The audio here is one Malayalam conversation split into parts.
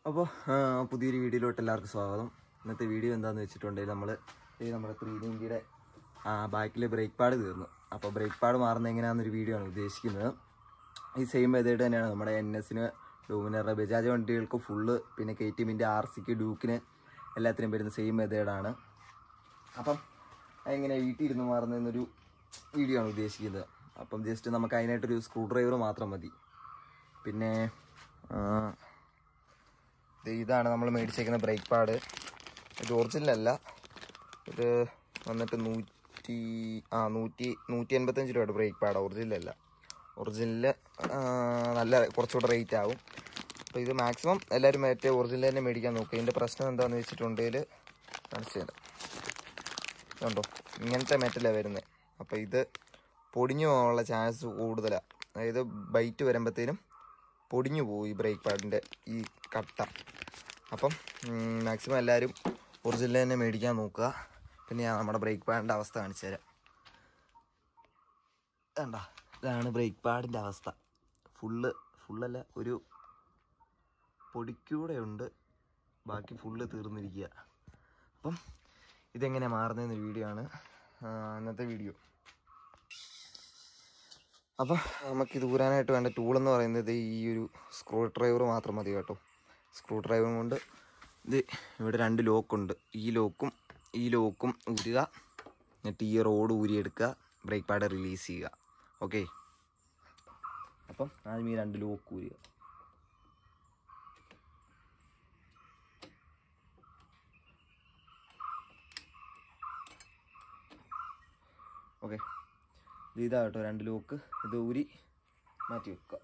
അപ്പോൾ പുതിയൊരു വീഡിയോയിലോട്ട് എല്ലാവർക്കും സ്വാഗതം ഇന്നത്തെ വീഡിയോ എന്താണെന്ന് വെച്ചിട്ടുണ്ടെങ്കിൽ നമ്മൾ ഈ നമ്മുടെ ത്രീ നയൻറ്റിയുടെ ബാക്കിൽ ബ്രേക്ക് പാഡ് തീർന്നു അപ്പോൾ ബ്രേക്ക് പാഡ് മാറുന്ന എങ്ങനെയാണെന്നൊരു വീഡിയോ ആണ് ഉദ്ദേശിക്കുന്നത് ഈ സെയിം മെത്തേഡ് തന്നെയാണ് നമ്മുടെ എൻ എസിന് ഡൂമിനറുടെ ബജാജ് വണ്ടികൾക്ക് ഫുള്ള് പിന്നെ കെ ടി എമ്മിൻ്റെ ആർ സിക്ക് ഡ്യൂക്കിന് എല്ലാത്തിനും വരുന്ന സെയിം മെത്തേഡാണ് അപ്പം എങ്ങനെ വീട്ടിൽ ഇരുന്ന് മാറുന്നതെന്നൊരു വീഡിയോ ആണ് ഉദ്ദേശിക്കുന്നത് അപ്പം ജസ്റ്റ് നമുക്ക് അതിനായിട്ടൊരു സ്ക്രൂ ഡ്രൈവർ മാത്രം മതി പിന്നെ ആ, ഇത് ഇതാണ് നമ്മൾ മേടിച്ചേക്കുന്ന ബ്രേക്ക് പാഡ് ഇത് ഒറിജിനൽ അല്ല ഇത് വന്നിട്ട് നൂറ്റി ആ നൂറ്റി നൂറ്റി എൺപത്തഞ്ച് രൂപയുടെ ബ്രേക്ക് പാഡ് ഒറിജിനൽ അല്ല ഒറിജിനൽ നല്ല കുറച്ചുകൂടെ റേറ്റ് ആവും അപ്പോൾ ഇത് മാക്സിമം എല്ലാവരും മറ്റേ ഒറിജിനൽ തന്നെ മേടിക്കാൻ നോക്കുക ഇതിൻ്റെ പ്രശ്നം എന്താണെന്ന് വെച്ചിട്ടുണ്ടെങ്കിൽ കാണിച്ചു തരാം കണ്ടോ ഇങ്ങനത്തെ മെറ്റലാണ് വരുന്നത് അപ്പോൾ ഇത് പൊടിഞ്ഞു പോകാനുള്ള ചാൻസ് കൂടുതലാണ് അതായത് ബൈറ്റ് വരുമ്പോഴത്തേനും പൊടിഞ്ഞു പോകും ഈ ബ്രേക്ക് പാഡിൻ്റെ ഈ കട്ട അപ്പം മാക്സിമം എല്ലാവരും ഒറിജിനൽ തന്നെ മേടിക്കാൻ നോക്കുക പിന്നെ ഞാൻ നമ്മുടെ ബ്രേക്ക് പാഡിൻ്റെ അവസ്ഥ കാണിച്ചു തരാം വേണ്ട ഇതാണ് ബ്രേക്ക് പാഡിൻ്റെ അവസ്ഥ ഫുള്ള് ഫുള്ളല്ല ഒരു പൊടിക്കൂടെ ഉണ്ട് ബാക്കി ഫുള്ള് തീർന്നിരിക്കുക അപ്പം ഇതെങ്ങനെ മാറുന്നതെന്ന് വീഡിയോ ആണ് ആ, ഇന്നത്തെ വീഡിയോ അപ്പം നമുക്ക് ഇത് ഊരാനായിട്ട് വേണ്ട ടൂൾ എന്ന് പറയുന്നത് ഈ ഒരു സ്ക്രൂ ഡ്രൈവർ മാത്രം മതി കേട്ടോ സ്ക്രൂ ഡ്രൈവർ കൊണ്ട് ഇത് ഇവിടെ രണ്ട് ലോക്കുണ്ട് ഈ ലോക്കും ഈ ലോക്കും ഊരുക എന്നിട്ട് ഈ റോഡ് ഊരിയെടുക്കുക ബ്രേക്ക് പാഡ് റിലീസ് ചെയ്യുക ഓക്കെ അപ്പം ആദ്യം ഈ രണ്ട് ലോക്ക് ഊരുക ഓക്കെ ഇത് ഇതാ കേട്ടോ രണ്ട് ലോക്ക് ഇത് ഊരി മാറ്റി വെക്കുക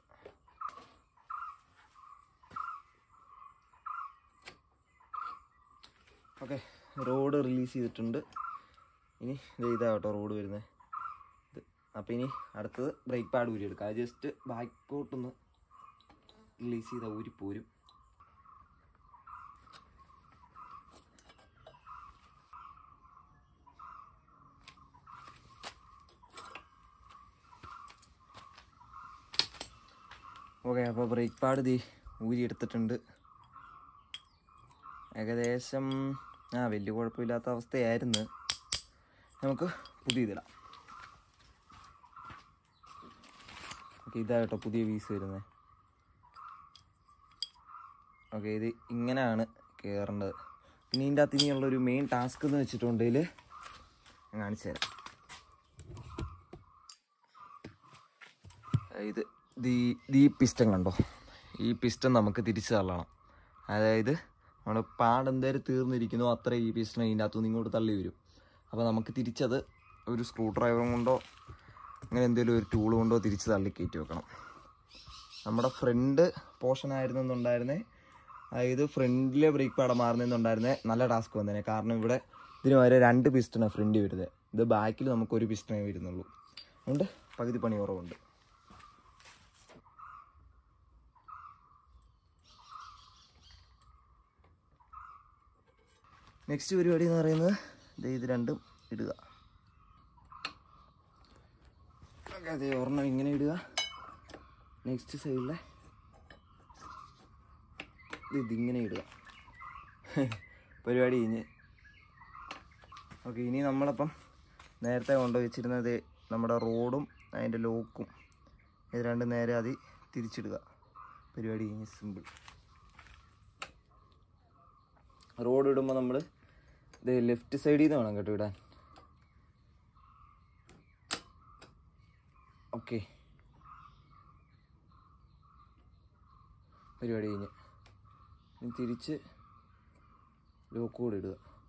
ഓക്കെ റോഡ് റിലീസ് ചെയ്തിട്ടുണ്ട് ഇനി ഇത് ഇതാ കേട്ടോ റോഡ് വരുന്നത് ഇത് അപ്പോൾ ഇനി അടുത്തത് ബ്രേക്ക് പാഡ് ഊരി എടുക്കുക അത് ജസ്റ്റ് ബാക്കോട്ടൊന്ന് റിലീസ് ചെയ്താൽ ഊരി പോരും ഓക്കെ അപ്പോൾ ബ്രേക്ക് പാഡ് ദീ ഊരി എടുത്തിട്ടുണ്ട് ഏകദേശം ആ വലിയ കുഴപ്പമില്ലാത്ത അവസ്ഥയായിരുന്നു നമുക്ക് പുതിയതിടാം ഓക്കെ ഇതാ കേട്ടോ പുതിയ പീസ് വരുന്നത് ഓക്കെ ഇത് ഇങ്ങനെയാണ് കയറേണ്ടത് പിന്നെ ഇതിൻ്റെ അകത്ത് ഇനിയുള്ളൊരു മെയിൻ ടാസ്ക് എന്ന് വെച്ചിട്ടുണ്ടെങ്കിൽ ഞാൻ കാണിച്ചു തരാം ഇത് ദീ ഈ പിസ്റ്റൻ കണ്ടോ ഈ പിസ്റ്റൻ നമുക്ക് തിരിച്ചു തള്ളണം അതായത് നമ്മൾ പാടെന്തേരം തീർന്നിരിക്കുന്നു അത്ര ഈ പിസ്റ്റൻ ഇതിൻ്റെ അകത്തുനിന്ന് ഇങ്ങോട്ട് തള്ളി വരും അപ്പോൾ നമുക്ക് തിരിച്ചത് ഒരു സ്ക്രൂ ഡ്രൈവർ കൊണ്ടോ അങ്ങനെ എന്തെങ്കിലും ഒരു ടൂൾ കൊണ്ടോ തിരിച്ച് തള്ളി കയറ്റി വെക്കണം നമ്മുടെ ഫ്രണ്ട് പോർഷൻ ആയിരുന്നെന്നുണ്ടായിരുന്നേ അതായത് ഫ്രണ്ടിലെ ബ്രേക്ക് പാട മാറുന്നെന്നുണ്ടായിരുന്നേ നല്ല ടാസ്ക് വന്നേനെ കാരണം ഇവിടെ ഇതിന് വരെ രണ്ട് പിസ്റ്റണാണ് ഫ്രണ്ടിൽ വരുന്നത് ഇത് ബാക്കിൽ നമുക്ക് ഒരു പിസ്റ്റണേ വരുന്നുള്ളൂ അതുകൊണ്ട് പകുതി പണി കുറവുണ്ട് നെക്സ്റ്റ് പരിപാടി എന്ന് പറയുന്നത് ദേ ഇത് രണ്ടും ഇടുക ഓക്കെ അതെ ഒരെണ്ണം ഇങ്ങനെ ഇടുക നെക്സ്റ്റ് സൈഡിലെ ഇതിങ്ങനെ ഇടുക പരിപാടി കഴിഞ്ഞ് ഓക്കെ ഇനി നമ്മളപ്പം നേരത്തെ കൊണ്ടുവച്ചിരുന്നത് നമ്മുടെ റോഡും അതിൻ്റെ ലോക്കും ഇത് രണ്ടും നേരെ അതി തിരിച്ചിടുക പരിപാടി കഴിഞ്ഞ് സിമ്പിൾ റോഡ് ഇടുമ്പോൾ നമ്മൾ ഇത് ലെഫ്റ്റ് സൈഡിൽ നിന്ന് വേണം കേട്ടോ ഇടാൻ ഓക്കെ പരിപാടി കഴിഞ്ഞ് ഇനി തിരിച്ച് ലോക്ക് കൂടെ ഇടുക